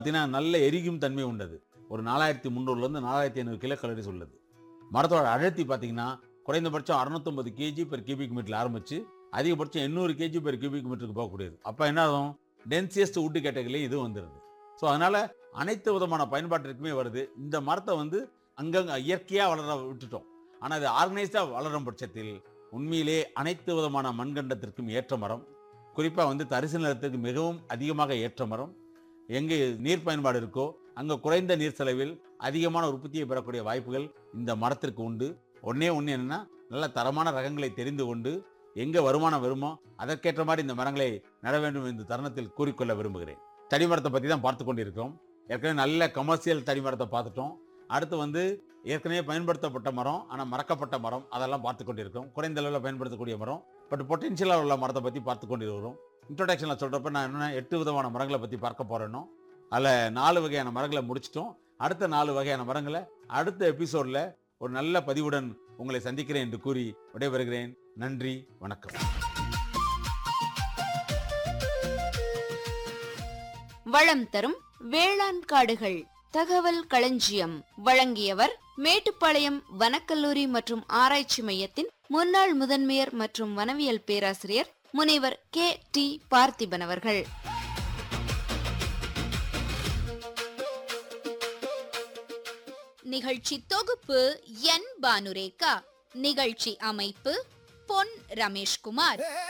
பார்த்தீங்கன்னா நல்ல எரிக்கும் தன்மை உண்டது ஒரு நாலாயிரத்தி முந்நூறுலேருந்து நாலாயிரத்தி ஐநூறு கிலோ கலோரிஸ் உள்ளது மரத்தோட அடர்த்தி பார்த்தீங்கன்னா குறைந்தபட்சம் அறுநூத்தொம்பது கேஜி பெர் கியூபிக் மீட்டர் ஆரம்பிச்சு அதிகபட்சம் எண்ணூறு கேஜி பெர் கியூபிக் மீட்டருக்கு போகக்கூடியது அப்போ என்ன ஆகும் டென்சியஸ்ட் உட்டு கேட்டகரியிலையும் இது வந்துடுது ஸோ அதனால அனைத்து விதமான பயன்பாட்டிற்குமே வருது இந்த மரத்தை வந்து அங்கங்க இயற்கையாக வளர விட்டுட்டோம் ஆனால் அது ஆர்கனைஸ்டாக வளரும் பட்சத்தில் உண்மையிலே அனைத்து விதமான மண்கண்டத்திற்கும் ஏற்ற மரம் குறிப்பாக வந்து தரிசு நிலத்திற்கு மிகவும் அதிகமாக ஏற்ற மரம் எங்கே நீர் பயன்பாடு இருக்கோ அங்கே குறைந்த நீர் செலவில் அதிகமான உற்பத்தியை பெறக்கூடிய வாய்ப்புகள் இந்த மரத்திற்கு உண்டு ஒன்றே ஒன்று என்னன்னா நல்ல தரமான ரகங்களை தெரிந்து கொண்டு எங்கே வருமானம் வருமோ அதற்கேற்ற மாதிரி இந்த மரங்களை நட வேண்டும் என்று தருணத்தில் கூறிக்கொள்ள விரும்புகிறேன் தடிமரத்தை பற்றி தான் பார்த்து கொண்டிருக்கோம் ஏற்கனவே நல்ல கமர்ஷியல் தடிமரத்தை பார்த்துட்டோம் அடுத்து வந்து ஏற்கனவே பயன்படுத்தப்பட்ட மரம் ஆனால் மறக்கப்பட்ட மரம் அதெல்லாம் பார்த்து கொண்டிருக்கோம் குறைந்த அளவில் பயன்படுத்தக்கூடிய மரம் பட் பொட்டென்ஷியலாக உள்ள மரத்தை பற்றி பார்த்து கொண்டிருக்கிறோம் இன்ட்ரோடக்ஷனில் சொல்கிறப்ப நான் என்ன எட்டு விதமான மரங்களை பற்றி பார்க்க போகிறேனோ அதில் நாலு வகையான மரங்களை முடிச்சிட்டோம் அடுத்த நாலு வகையான மரங்களை அடுத்த எபிசோடில் ஒரு நல்ல பதிவுடன் உங்களை சந்திக்கிறேன் என்று கூறி விடைபெறுகிறேன் நன்றி வணக்கம் வளம் தரும் வேளாண் காடுகள் தகவல் களஞ்சியம் வழங்கியவர் மேட்டுப்பாளையம் வனக்கல்லூரி மற்றும் ஆராய்ச்சி மையத்தின் முன்னாள் முதன்மையர் மற்றும் வனவியல் பேராசிரியர் முனைவர் கே டி பார்த்திபன் அவர்கள் நிகழ்ச்சி தொகுப்பு என் பானுரேகா நிகழ்ச்சி அமைப்பு பொன் ரமேஷ்குமார்